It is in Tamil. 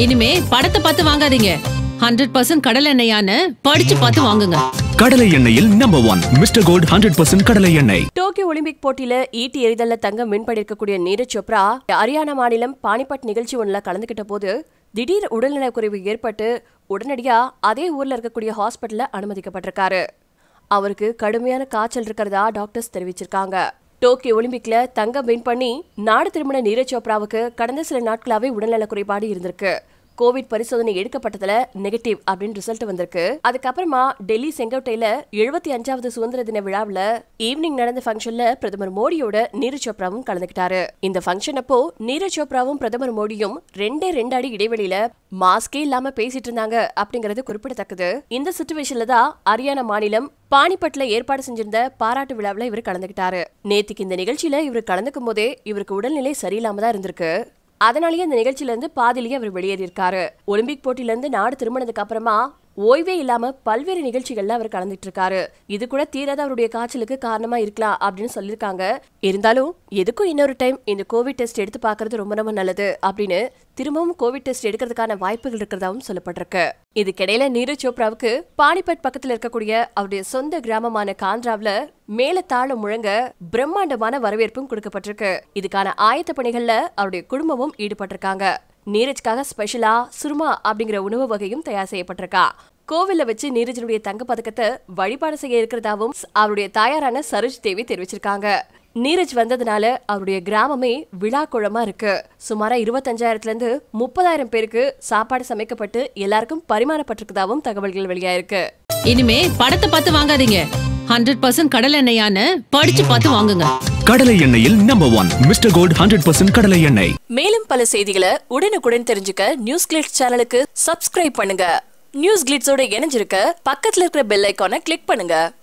இனிமே படத்தை பார்த்து வாங்காதீங்க ஹண்ட்ரட் பர்சன்ட் கடல் எண்ணெயான்னு படிச்சு பார்த்து வாங்குங்க கடலை எண்ணெயில் number one mister gold hundred percent கடலை எண்ணெய் டோக்கியோ ஒலிம்பிக் போட்டியில ஈட்டி எறிதல்ல தங்கம் வின் பண்ணிருக்கக்கூடிய நீரஜ் சோப்ரா ஹரியானா மாநிலம் பானிபட் நிகழ்ச்சி ஒண்ணுல கலந்துகிட்ட போது திடீர் உடல்நலக்குறைவு ஏற்பட்டு உடனடியா அதே ஊர்ல இருக்கக்கூடிய ஹாஸ்பிட்டல்ல அனுமதிக்கப்பட்டிருக்காரு அவருக்கு கடுமையான காய்ச்சல் இருக்கிறதா டாக்டர்ஸ் தெரிவிச்சிருக்காங்க டோக்கியோ ஒலிம்பிக்ல தங்கம் வின் பண்ணி நாடு திரும்பின நீரஜ் சோப்ராவுக்கு கடந்த சில நாட்களாவே உடல்நல குறைபாடு இருந்திருக்கு கோவிட் பரிசோதனை எடுக்கப்பட்டதுல நெகட்டிவ் அப்படின்னு ரிசல்ட் வந்திருக்கு அதுக்கப்புறமா டெல்லி செங்கோட்டையில எழுபத்தி அஞ்சாவது சுதந்திர தின விழாவுல ஈவினிங் நடந்த ஃபங்க்ஷன்ல பிரதமர் மோடியோட நீரஜ் சோப்ராவும் கலந்துக்கிட்டாரு இந்த ஃபங்க்ஷன் அப்போ நீரஜ் சோப்ராவும் பிரதமர் மோடியும் ரெண்டே ரெண்டு அடி இடைவெளியில மாஸ்கே இல்லாம பேசிட்டு இருந்தாங்க அப்படிங்கறது குறிப்பிடத்தக்கது இந்த சுச்சுவேஷன்ல தான் ஹரியானா மாநிலம் பானிபட்ல ஏற்பாடு செஞ்சிருந்த பாராட்டு விழாவுல இவர் கலந்துக்கிட்டாரு நேத்திக்கு இந்த நிகழ்ச்சியில இவர் கலந்துக்கும் போதே இவருக்கு உடல்நிலை சரியில்லாம தான் இருந்திருக்கு அதனாலேயே இந்த நிகழ்ச்சியில இருந்து பாதிலேயே அவர் வெளியேறியிருக்காரு ஒலிம்பிக் போட்டியில இருந்து நாடு திரும்பினதுக்கு அப்புறமா ஓய்வே இல்லாம பல்வேறு நிகழ்ச்சிகள்ல அவர் கலந்துட்டு இருக்காரு இது கூட தீராத அவருடைய காய்ச்சலுக்கு காரணமா இருக்கலாம் அப்படின்னு சொல்லியிருக்காங்க இருந்தாலும் எதுக்கும் இன்னொரு டைம் இந்த கோவிட் டெஸ்ட் எடுத்து பார்க்கறது ரொம்ப ரொம்ப நல்லது அப்படின்னு திரும்பவும் கோவிட் டெஸ்ட் எடுக்கிறதுக்கான வாய்ப்புகள் இருக்கிறதாவும் சொல்லப்பட்டிருக்கு இதுக்கிடையில நீரஜ் சோப்ராவுக்கு பானிபட் பக்கத்துல இருக்கக்கூடிய அவருடைய சொந்த கிராமமான காந்திராவுல மேல தாளம் முழங்க பிரம்மாண்டமான வரவேற்பும் கொடுக்கப்பட்டிருக்கு இதுக்கான ஆயத்த பணிகள்ல அவருடைய குடும்பமும் ஈடுபட்டிருக்காங்க நீரஜ்காக ஸ்பெஷலா சுருமா அப்படிங்கிற உணவு வகையும் தயார் செய்யப்பட்டிருக்கா கோவில்ல வச்சு நீரஜனுடைய தங்க பதக்கத்தை வழிபாடு செய்ய இருக்கிறதாவும் அவருடைய தாயாரான சரோஜ் தேவி தெரிவிச்சிருக்காங்க நீரஜ் வந்ததுனால அவருடைய கிராமமே விழா குளமா இருக்கு சுமாரா இருபத்தஞ்சாயிரத்துல இருந்து முப்பதாயிரம் பேருக்கு சாப்பாடு சமைக்கப்பட்டு எல்லாருக்கும் பரிமாறப்பட்டிருக்கதாவும் தகவல்கள் வெளியாயிருக்கு இனிமே படத்தை பார்த்து வாங்காதீங்க ஹண்ட்ரட் பர்சன்ட் கடல் எண்ணெயான்னு படிச்சு பார்த்து வாங்குங்க கடலை எண்ணெயில் number one mister gold hundred percent கடலை எண்ணெய் மேலும் பல செய்திகளை உடனுக்குடன் தெரிஞ்சுக்க நியூஸ் கிளிட்ஸ் சேனலுக்கு சப்ஸ்கிரைப் பண்ணுங்க நியூஸ் கிளிட்ஸோட இணைஞ்சிருக்க பக்கத்துல இருக்கிற பெல் ஐக்கானை கிளிக் பண்ணுங்க